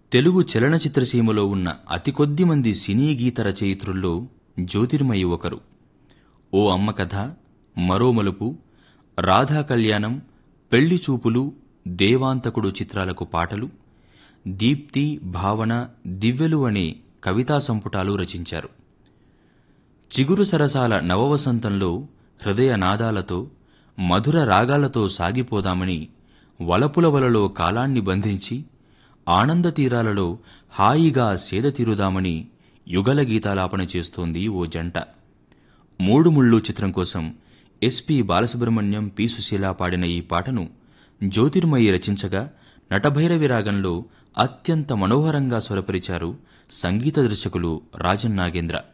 తెలుగు చలనచిత్ర సీమలో ఉన్న అతి కొద్ది మంది సినీ గీత రచయిత్రుల్లో జ్యోతిర్మయి ఒకరు ఓ అమ్మ కథ మరో మలుపు రాధా కళ్యాణం పెళ్లి చూపులు దేవాంతకుడు చిత్రాలకు పాటలు దీప్తి భావన దివ్యలు అనే కవితా సంపుటాలు రచించారు చిగురు సరసాల నవవసంతంలో హృదయ నాదాలతో మధుర రాగాలతో సాగిపోదామని వలపుల వలలో కాలాన్ని బంధించి ఆనంద తీరాలలో హాయిగా సేద తీరుదామని యుగల గీతాలాపన చేస్తోంది ఓ జంట మూడు ముళ్ళు చిత్రం కోసం ఎస్పి బాలసుబ్రహ్మణ్యం పి సుశీల పాడిన ఈ పాటను జ్యోతిర్మయి రచించగా నటభైరవి రాగంలో అత్యంత మనోహరంగా స్వరపరిచారు సంగీత దర్శకులు రాజన్ నాగేంద్ర